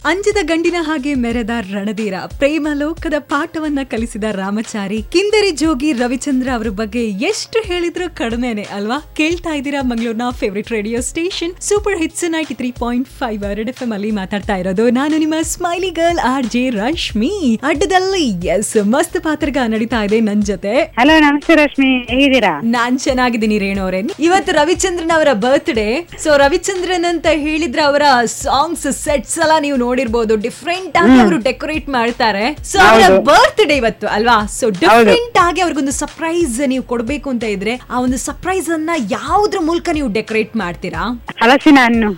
ಅಂಜದ ಗಂಡಿನ ಹಾಗೆ ಮೆರೆದ ರಣಧೀರ ಪ್ರೇಮ ಲೋಕದ ಪಾಠವನ್ನ ಕಲಿಸಿದ ರಾಮಚಾರಿ ಕಿಂದರಿ ಜೋಗಿ ರವಿಚಂದ್ರ ಅವರ ಬಗ್ಗೆ ಎಷ್ಟು ಹೇಳಿದ್ರು ಕಡಿಮೆನೆ ಅಲ್ವಾ ಕೇಳ್ತಾ ಇದ್ದೀರಾ ಮಂಗಳೂರಿನ favourite radio station super hits ninety three point five ಎರಡ್ ಎಫ್ ಎಂ ಅಲ್ಲಿ ಮಾತಾಡ್ತಾ ಇರೋದು ನಾನು ನಿಮ್ಮ smiley girl R J Rashmi ಅಡ್ಡದಲ್ಲಿ ಎಸ್ ಮಸ್ತ್ ಪಾತ್ರಗ ನಡೀತಾ ಇದೆ ನನ್ ಜೊತೆ ಹಲೋ ನಮಸ್ತೆ ರಶ್ಮಿ ಹೇಗಿದ್ದೀರಾ ನಾನ್ ಚೆನ್ನಾಗಿದ್ದೀನಿ ರೇಣು ಅವರೇ ಇವತ್ತು ರವಿಚಂದ್ರನ್ ಅವರ ಬರ್ತ್ಡೇ ಸೊ ರವಿಚಂದ್ರನ್ ಅಂತ ಹೇಳಿದ್ರೆ ಅವರ ಸಾಂಗ್ಸ್ ಸೆಟ್ಸ್ ಎಲ್ಲ ನೀವು ನೋಡಿರ್ಬೋದು ಡಿಫ್ರೆಂಟ್ ಆಗಿ ಅವರು ಡೆಕೋರೇಟ್ ಮಾಡ್ತಾರೆ ಸೊ ಅವರ ಹೌದು. ಬರ್ತ್ಡೇ ಇವತ್ತು ಅಲ್ವಾ ಸೊ ಡಿಫ್ರೆಂಟ್ ಆಗಿ ಅವ್ರಿಗೊಂದು ಸರ್ಪ್ರೈಸ್ ನೀವು ಕೊಡ್ಬೇಕು ಅಂತ ಇದ್ರೆ ಆ ಒಂದು ಸರ್ಪ್ರೈಸ್ ಅನ್ನ ಯಾವ್ದ್ರ ಮೂಲಕ ನೀವು ಡೆಕೋರೇಟ್ ಮಾಡ್ತೀರಾ ಹಲಸಿನ ಹಣ್ಣು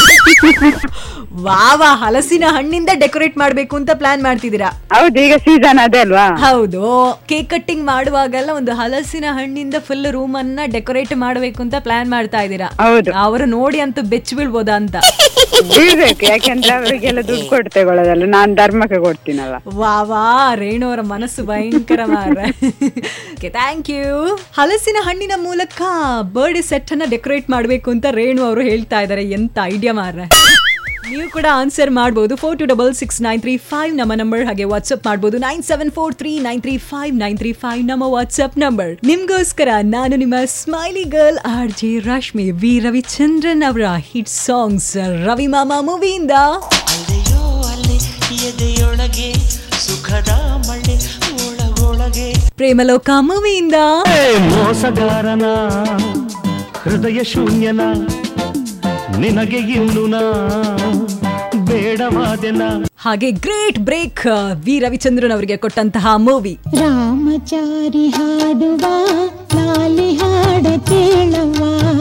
ವಾವ ಹಲಸಿನ ಹಣ್ಣಿಂದ ಡೆಕೋರೇಟ್ ಮಾಡ್ಬೇಕು ಅಂತ ಪ್ಲಾನ್ ಮಾಡ್ತಿದ್ದೀರಾ ಹೌದು ಈಗ ಸೀಸನ್ ಅದೇ ಅಲ್ವಾ ಹೌದು ಕೇಕ್ ಕಟ್ಟಿಂಗ್ ಮಾಡುವಾಗೆಲ್ಲ ಒಂದು ಹಲಸಿನ ಹಣ್ಣಿಂದ ಫುಲ್ ರೂಮ್ ಅನ್ನ ಡೆಕೋರೇಟ್ ಮಾಡಬೇಕು ಅಂತ ಪ್ಲಾನ್ ಮಾಡ್ತಾ ಇದ್ದೀರಾ ಹೌದು ಅವರು ನೋಡಿ ಅಂತೂ ಬೆಚ್ಚ ಬೀಳ್ಬೋದಾ ಅಂತ ಬೀಳ್ಬೇಕು ಯಾಕೆಂದ್ರೆ ಅವರಿಗೆಲ್ಲ ದುಡ್ಡು ಕೊಟ್ಟು ತಗೊಳ್ಳೋದಲ್ಲ ನಾನ್ ಧರ್ಮಕ್ಕೆ ಕೊಡ್ತೀನಲ್ಲ ವಾ ವಾ ರೇಣು ಅವರ ಮನಸ್ಸು ಭಯಂಕರ ಮಾರ ಥ್ಯಾಂಕ್ ಯು ಹಲಸಿನ ಹಣ್ಣಿನ ಮೂಲಕ ಬರ್ಡೇ ಸೆಟ್ ಅನ್ನ ಡೆಕೋರೇಟ್ ಮಾಡಬೇಕು ಅಂತ ರೇಣು ಅವರು ಹೇಳ್ತಾ ಇದ್ದಾರೆ ಎಂತ ಐಡಿಯಾ ಮಾರ ನೀವು ಕೂಡ ಆನ್ಸರ್ ಮಾಡಬಹುದು four two double six nine three five ನಮ್ಮ ನಂಬರ್ ಹಾಗೆ ವಾಟ್ಸ್ಆಪ್ ಮಾಡಬಹುದು nine seven four three nine three five nine three five ನಮ್ಮ ವಾಟ್ಸ್ಆಪ್ ನಂಬರ್ ನಿಮ್ಗೋಸ್ಕರ ನಾನು ನಿಮ್ಮ smiley girl R J Rashmi V Ravichandran ಅವರ ಹಿಟ್ ಸಾಂಗ್ಸ್ ರವಿ ಮಾಮಾ ಮೂವಿಯಿಂದ ಅಲೆಯೋ ಅಲೆ ಎದೆಯೊಳಗೆ ಸುಖದ ಮಳೆ ಒಳಗೊಳಗೆ ಪ್ರೇಮಲೋಕ ಮೂವಿಯಿಂದ ಮೋಸಗಾರನ ಹೃದಯ ಶೂನ್ಯನ ನಿನಗೆ ಇನ್ನು ನಾ ಬೇಡವಾದೆನ ಹಾಗೆ ಗ್ರೇಟ್ ಬ್ರೇಕ್ ವಿ ರವಿಚಂದ್ರನ್ ಅವರಿಗೆ ಕೊಟ್ಟಂತಹ ಮೂವಿ ರಾಮಚಾರಿ ಹಾಡುವ ಲಾಲಿ ಹಾಡ ಕೇಳವ್ವ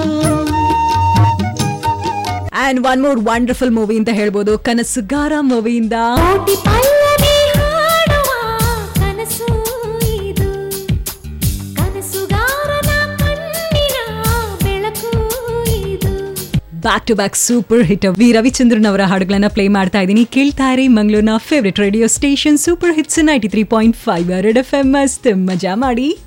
and one more wonderful movie ಅಂತ ಹೇಳ್ಬೋದು ಕನಸುಗಾರ ಮೂವಿಯಿಂದ ಕೋಟಿ ಪಲ್ಲವಿ ಹಾಡುವ ಕನಸು ಇದು ಕನಸುಗಾರನ ಕಣ್ಣಿನ ಬೆಳಕು ಇದು back to back super hit V Ravichandran ಅವರ ಹಾಡುಗಳನ್ನ ಪ್ಲೇ ಮಾಡ್ತಾ ಇದ್ದೀನಿ ಕೇಳ್ತಾ ಇರಿ ಮಂಗಳೂರಿನ favourite radio station super hits ninety three point five ಎರಡು ಎಫ್ ಎಂ ಮಸ್ತ್ ಮಜಾ ಮಾಡಿ